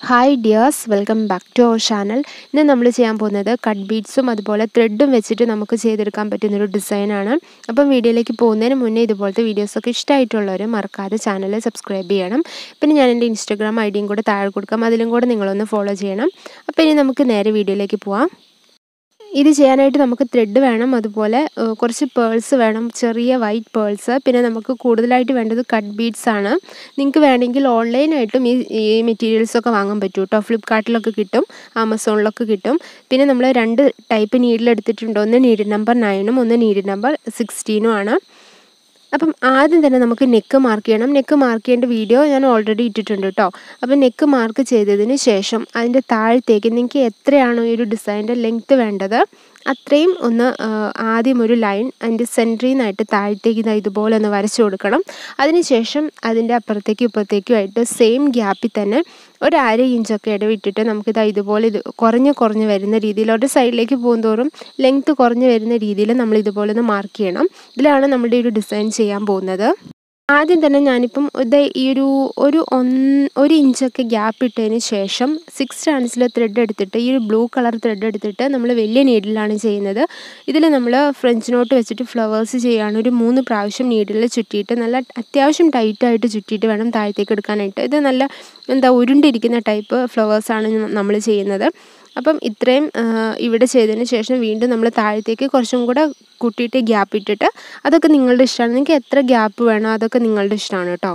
hi dears welcome back to our channel ഇന്ന് നമ്മൾ ചെയ്യാൻ പോകുന്നത് കട്ട് ബീഡ്സും അതുപോലെ ത്രെഡും വെച്ചിട്ട് നമുക്ക് ചെയ്തെടുക്കാൻ പറ്റുന്നൊരു ഡിസൈനാണ് അപ്പം വീഡിയോയിലേക്ക് പോകുന്നതിന് മുന്നേ ഇതുപോലത്തെ വീഡിയോസൊക്കെ ഇഷ്ടമായിട്ടുള്ളവർ മറക്കാതെ ചാനൽ സബ്സ്ക്രൈബ് ചെയ്യണം പിന്നെ ഞാൻ എൻ്റെ ഇൻസ്റ്റാഗ്രാം ഐ ഡിയും കൂടെ താഴെ കൊടുക്കാം അതിലും കൂടെ നിങ്ങളൊന്ന് ഫോളോ ചെയ്യണം അപ്പോൾ ഇനി നമുക്ക് നേരെ വീഡിയോയിലേക്ക് പോവാം ഇത് ചെയ്യാനായിട്ട് നമുക്ക് ത്രെഡ് വേണം അതുപോലെ കുറച്ച് പേൾസ് വേണം ചെറിയ വൈറ്റ് പേൾസ് പിന്നെ നമുക്ക് കൂടുതലായിട്ട് വേണ്ടത് കട്ട് ബീഡ്സ് ആണ് നിങ്ങൾക്ക് വേണമെങ്കിൽ ഓൺലൈനായിട്ടും ഈ ഈ മെറ്റീരിയൽസൊക്കെ വാങ്ങാൻ പറ്റും കേട്ടോ ഫ്ലിപ്കാർട്ടിലൊക്കെ കിട്ടും ആമസോണിലൊക്കെ കിട്ടും പിന്നെ നമ്മൾ രണ്ട് ടൈപ്പ് നീഡിൽ എടുത്തിട്ടുണ്ട് ഒന്ന് നീഡിൽ നമ്പർ നയനും ഒന്ന് നീഡിൽ നമ്പർ സിക്സ്റ്റീനും ആണ് അപ്പം ആദ്യം തന്നെ നമുക്ക് നെക്ക് മാർക്ക് ചെയ്യണം നെക്ക് മാർക്ക് ചെയ്യേണ്ട വീഡിയോ ഞാൻ ഓൾറെഡി ഇട്ടിട്ടുണ്ട് കേട്ടോ അപ്പം നെക്ക് മാർക്ക് ചെയ്തതിന് ശേഷം അതിൻ്റെ താഴത്തേക്ക് നിങ്ങൾക്ക് എത്രയാണോ ഈ ഒരു ഡിസൈൻ്റെ ലെങ്ത്ത് വേണ്ടത് അത്രയും ഒന്ന് ആദ്യം ഒരു ലൈൻ അതിൻ്റെ സെൻറ്ററിൽ നിന്നായിട്ട് താഴത്തേക്ക് ഇതാ ഇതുപോലെ ഒന്ന് വരച്ചു കൊടുക്കണം അതിനുശേഷം അതിൻ്റെ അപ്പുറത്തേക്കും ഇപ്പുറത്തേക്കും ആയിട്ട് സെയിം ഗ്യാപ്പിൽ തന്നെ ഒരു അര ഇഞ്ചൊക്കെ ഇടവിട്ടിട്ട് നമുക്കിതാ ഇതുപോലെ ഇത് കുറഞ്ഞ് കുറഞ്ഞ് വരുന്ന രീതിയിൽ ഒരു സൈഡിലേക്ക് പോകുന്തോറും ലെങ്ത്ത് കുറഞ്ഞ് വരുന്ന രീതിയിൽ നമ്മൾ ഇതുപോലെ ഒന്ന് മാർക്ക് ചെയ്യണം ഇതിലാണ് നമ്മുടെ ഒരു ഡിസൈൻ ചെയ്യാൻ പോകുന്നത് ആദ്യം തന്നെ ഞാനിപ്പം ഇത് ഈ ഒരു ഒരു ഒന്ന് ഒരു ഇഞ്ചൊക്കെ ഗ്യാപ്പ് ഇട്ടതിന് ശേഷം സിക്സ് സ്റ്റാൻഡ്സിൽ ത്രെഡ് എടുത്തിട്ട് ഈ ഒരു ബ്ലൂ കളർ ത്രെഡ് എടുത്തിട്ട് നമ്മൾ വലിയ നീഡിലാണ് ചെയ്യുന്നത് ഇതിൽ നമ്മൾ ഫ്രഞ്ച് നോട്ട് വെച്ചിട്ട് ഫ്ലവേഴ്സ് ചെയ്യുകയാണ് ഒരു മൂന്ന് പ്രാവശ്യം നീഡിൽ ചുറ്റിയിട്ട് നല്ല അത്യാവശ്യം ടൈറ്റായിട്ട് ചുറ്റിയിട്ട് വേണം താഴത്തേക്ക് എടുക്കാനായിട്ട് ഇത് നല്ല എന്താ ഉരുണ്ടിരിക്കുന്ന ടൈപ്പ് ഫ്ലവേഴ്സാണ് നമ്മൾ ചെയ്യുന്നത് അപ്പം ഇത്രയും ഇവിടെ ചെയ്തതിന് ശേഷം വീണ്ടും നമ്മൾ താഴത്തേക്ക് കുറച്ചും കൂടെ കൂട്ടിയിട്ട് ഗ്യാപ്പ് ഇട്ടിട്ട് അതൊക്കെ നിങ്ങളുടെ ഇഷ്ടമാണ് നിങ്ങൾക്ക് എത്ര ഗ്യാപ്പ് വേണോ അതൊക്കെ നിങ്ങളുടെ ഇഷ്ടമാണ് കേട്ടോ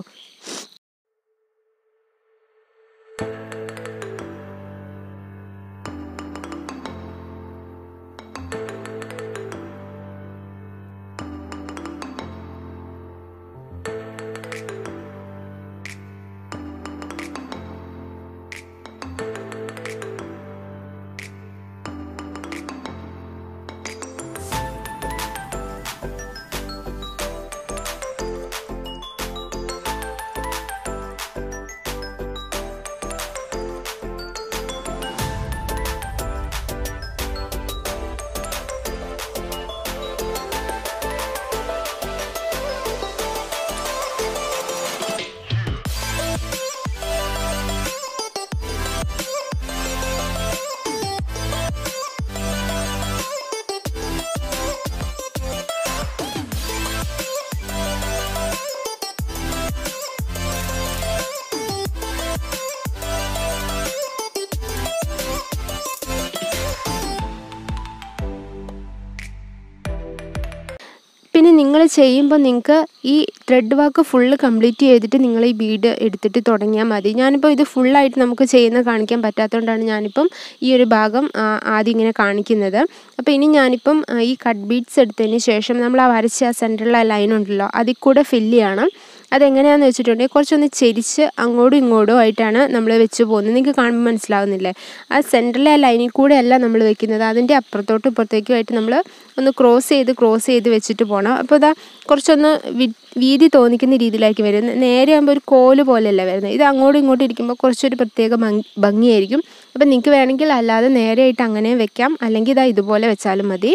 പിന്നെ നിങ്ങൾ ചെയ്യുമ്പോൾ നിങ്ങൾക്ക് ഈ ത്രെഡ് വർക്ക് ഫുള്ള് കംപ്ലീറ്റ് ചെയ്തിട്ട് നിങ്ങൾ ഈ ബീഡ് എടുത്തിട്ട് തുടങ്ങിയാൽ മതി ഞാനിപ്പോൾ ഇത് ഫുള്ളായിട്ട് നമുക്ക് ചെയ്യുന്ന കാണിക്കാൻ പറ്റാത്തതുകൊണ്ടാണ് ഞാനിപ്പം ഈ ഒരു ഭാഗം ആദ്യം ഇങ്ങനെ കാണിക്കുന്നത് അപ്പോൾ ഇനി ഞാനിപ്പം ഈ കട്ട് ബീഡ്സ് എടുത്തതിന് ശേഷം നമ്മൾ ആ വരച്ച ആ സെൻറ്ററിലെ ലൈൻ ഉണ്ടല്ലോ അതിൽ കൂടെ ഫില്ല് ചെയ്യണം അതെങ്ങനെയാണെന്ന് വെച്ചിട്ടുണ്ടെങ്കിൽ കുറച്ചൊന്ന് ചെരിച്ച് അങ്ങോട്ടും ഇങ്ങോട്ടും ആയിട്ടാണ് നമ്മൾ വെച്ച് പോകുന്നത് നിങ്ങൾക്ക് കാണുമ്പോൾ മനസ്സിലാവുന്നില്ലേ ആ സെൻറ്ററിലെ ആ ലൈനിൽ കൂടെ അല്ല നമ്മൾ വെക്കുന്നത് അതിൻ്റെ അപ്പുറത്തോട്ടും ഇപ്പുറത്തേക്കും ആയിട്ട് നമ്മൾ ഒന്ന് ക്രോസ് ചെയ്ത് ക്രോസ് ചെയ്ത് വെച്ചിട്ട് പോകണം അപ്പോൾ ഇതാ കുറച്ചൊന്ന് വീതി തോന്നിക്കുന്ന രീതിയിലായിരിക്കും വരുന്നത് നേരെ ആകുമ്പോൾ ഒരു കോല് പോലെയല്ല വരുന്നത് ഇത് അങ്ങോട്ടും ഇങ്ങോട്ടും ഇരിക്കുമ്പോൾ കുറച്ചൊരു പ്രത്യേക ഭംഗിയായിരിക്കും അപ്പോൾ നിങ്ങൾക്ക് വേണമെങ്കിൽ അല്ലാതെ നേരെയായിട്ട് അങ്ങനെ വെക്കാം അല്ലെങ്കിൽ ഇതാ ഇതുപോലെ വെച്ചാലും മതി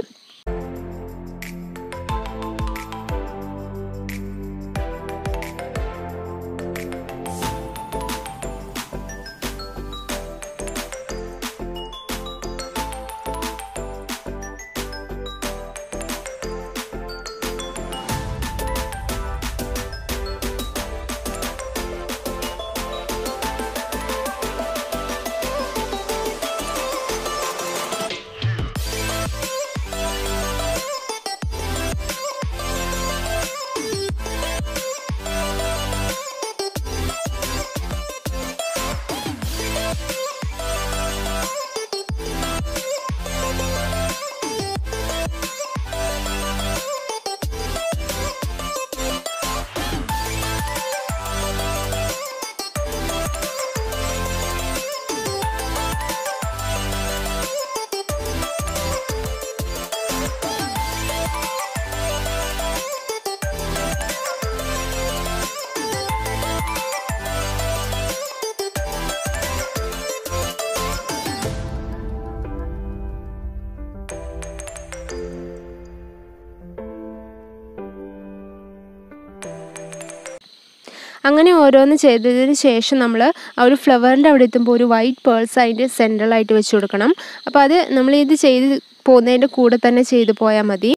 അങ്ങനെ ഓരോന്ന് ചെയ്തതിന് ശേഷം നമ്മൾ ആ ഒരു ഫ്ലവറിൻ്റെ അവിടെ എത്തുമ്പോൾ ഒരു വൈറ്റ് പേൾസ് അതിൻ്റെ സെൻട്രലായിട്ട് വെച്ച് കൊടുക്കണം അപ്പോൾ അത് നമ്മൾ ഇത് ചെയ്ത് പോകുന്നതിൻ്റെ കൂടെ തന്നെ ചെയ്തു പോയാൽ മതി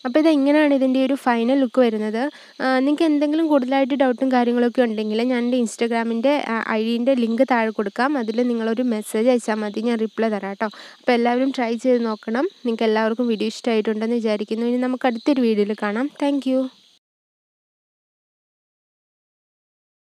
അപ്പോൾ ഇത് എങ്ങനെയാണ് ഇതിൻ്റെ ഒരു ഫൈനൽ ലുക്ക് വരുന്നത് നിങ്ങൾക്ക് എന്തെങ്കിലും കൂടുതലായിട്ട് ഡൗട്ടും കാര്യങ്ങളൊക്കെ ഉണ്ടെങ്കിൽ ഞാൻ എൻ്റെ ഇൻസ്റ്റാഗ്രാമിൻ്റെ ഐ ഡീൻ്റെ ലിങ്ക് താഴെ കൊടുക്കാം അതിൽ നിങ്ങളൊരു മെസ്സേജ് അയച്ചാൽ മതി ഞാൻ റിപ്ലൈ തരാം കേട്ടോ അപ്പോൾ എല്ലാവരും ട്രൈ ചെയ്ത് നോക്കണം നിങ്ങൾക്ക് എല്ലാവർക്കും വീഡിയോ ഇഷ്ടമായിട്ടുണ്ടെന്ന് വിചാരിക്കുന്നു ഇനി നമുക്ക് അടുത്തൊരു വീഡിയോയിൽ കാണാം താങ്ക്